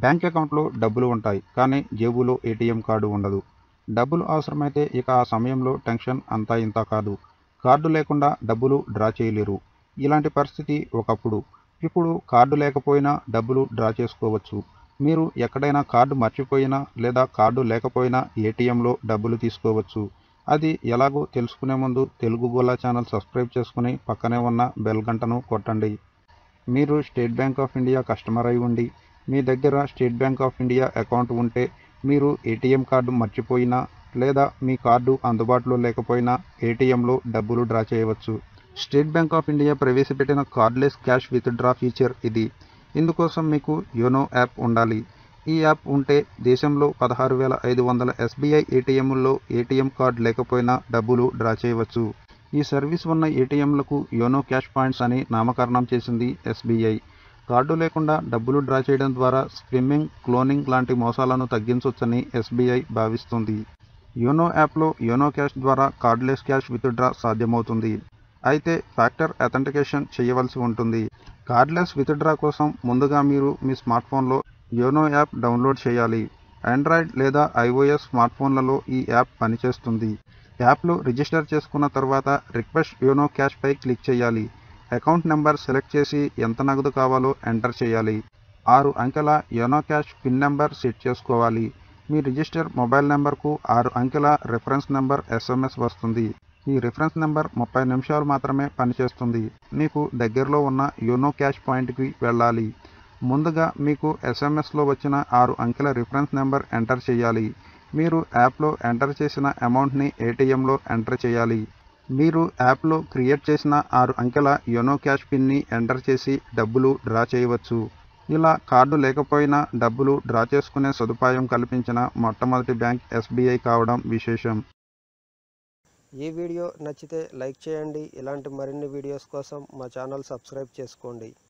bank అకౌంట్లో డబ్బులు ఉంటాయి కానీ జేబులో ఏటీఎం కార్డు ఉండదు డబ్బులు అవసరమైతే ఇక ఆ సమయంలో టెన్షన్ అంతా ఇంత కాదు కార్డు లేకుండా డబ్బులు డ్రా చేయలేరు ఇలాంటి పరిస్థితి ఒకప్పుడు ఇప్పుడు కార్డు లేకపోయినా డబ్బులు డ్రా చేసుకోవచ్చు మీరు ఎక్కడైనా కార్డు మర్చిపోయినా లేదా కార్డు లేకపోయినా ఏటీఎంలో డబ్బులు తీసుకోవచ్చు అది ఎలాగో తెలుసుకునే ముందు తెలుగు గోలా ఛానల్ సబ్స్క్రైబ్ చేసుకుని పక్కనే ఉన్న బెల్ గంటను కొట్టండి మీరు State Bank of India customer అయి ఉండి మీ దగ్గర State Bank of India account ఉంటే మీరు ఏటీఎం కార్డు మర్చిపోయినా లేదా మీ కార్డు అందుబాటులో లేకపోయినా ఏటీఎంలో డబ్బులు డ్రా చేయవచ్చు స్టేట్ బ్యాంక్ ఆఫ్ ఇండియా ప్రవేశపెట్టిన cardless cash withdraw feature ఇది ఇందుకోసం మీకు యోనో యాప్ ఉండాలి ఈ యాప్ ఉంటే దేశంలో పదహారు వేల ఐదు వందల ఎస్బీఐ ఏటీఎంల్లో ఏటీఎం కార్డు లేకపోయినా డబ్బులు డ్రా చేయవచ్చు ఈ సర్వీస్ ఉన్న ఏటీఎంలకు యోనో క్యాష్ పాయింట్స్ అని నామకరణం చేసింది ఎస్బీఐ కార్డు లేకుండా డబ్బులు డ్రా చేయడం ద్వారా స్విమ్మింగ్ క్లోనింగ్ లాంటి మోసాలను తగ్గించవచ్చని ఎస్బీఐ భావిస్తుంది యోనో యాప్లో యోనో క్యాష్ ద్వారా కార్డ్లెస్ క్యాష్ విత్డ్రా సాధ్యమవుతుంది అయితే ఫ్యాక్టర్ అథెంటికేషన్ చేయవలసి ఉంటుంది కార్డ్లెస్ విత్డ్రా కోసం ముందుగా మీరు మీ స్మార్ట్ ఫోన్లో యోనో యాప్ డౌన్లోడ్ చేయాలి ఆండ్రాయిడ్ లేదా ఐఓఎస్ స్మార్ట్ ఫోన్లలో ఈ యాప్ పనిచేస్తుంది యాప్లో రిజిస్టర్ చేసుకున్న తర్వాత రిక్వెస్ట్ యోనో క్యాష్ పై క్లిక్ చేయాలి అకౌంట్ నెంబర్ సెలెక్ట్ చేసి ఎంత నగదు కావాలో ఎంటర్ చేయాలి ఆరు అంకెల YONO cash pin number set చేసుకోవాలి మీ రిజిస్టర్ మొబైల్ నెంబర్కు ఆరు అంకెల రిఫరెన్స్ నెంబర్ ఎస్ఎంఎస్ వస్తుంది ఈ రిఫరెన్స్ నెంబర్ ముప్పై నిమిషాలు మాత్రమే పనిచేస్తుంది మీకు దగ్గరలో ఉన్న యోనో క్యాష్ పాయింట్కి వెళ్ళాలి ముందుగా మీకు ఎస్ఎంఎస్లో వచ్చిన ఆరు అంకెల రిఫరెన్స్ నెంబర్ ఎంటర్ చేయాలి మీరు యాప్లో ఎంటర్ చేసిన అమౌంట్ని ఏటీఎంలో ఎంటర్ చేయాలి మీరు యాప్లో క్రియేట్ చేసిన ఆరు అంకెల యోనో క్యాష్ పిన్ని ఎంటర్ చేసి డబ్బులు డ్రా చేయవచ్చు ఇలా కార్డు లేకపోయినా డబ్బులు డ్రా చేసుకునే సదుపాయం కల్పించిన మొట్టమొదటి బ్యాంక్ ఎస్బీఐ కావడం విశేషం ఈ వీడియో నచ్చితే లైక్ చేయండి ఇలాంటి మరిన్ని వీడియోస్ కోసం మా ఛానల్ సబ్స్క్రైబ్ చేసుకోండి